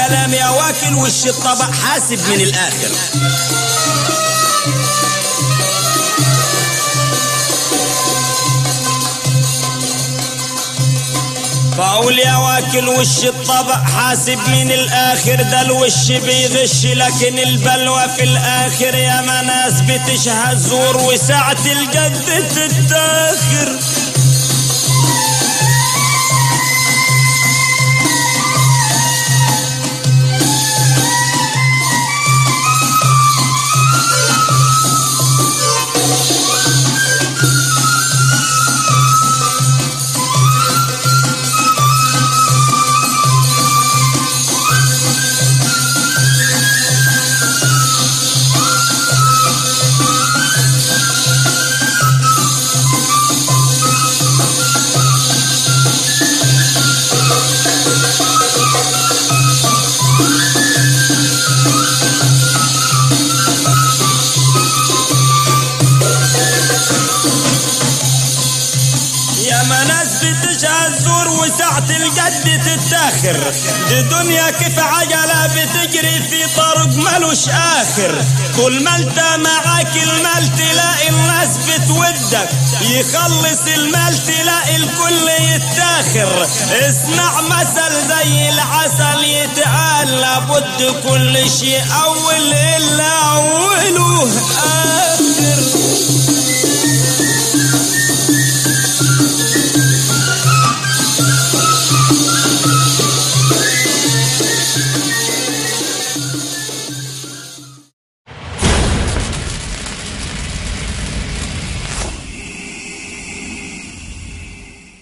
كلام يا واكل وش الطبق حاسب من الاخر بقول يا واكل وش الطبق حاسب من الاخر ده الوش بيغش لكن البلوى في الاخر يا ما ناس بتشهد زور وساعة الجد تتاخر يا ما ناس بتشهد زور وساعة الجد تتاخر دي دنيا كيف عجلة بتجري في طرق ملوش آخر طول ما انت معاك المال تلاقي الناس بتودك يخلص المال تلاقي الكل يتاخر اسمع مثل زي العسل يتقال لابد كل شيء أول إلا أوله آخر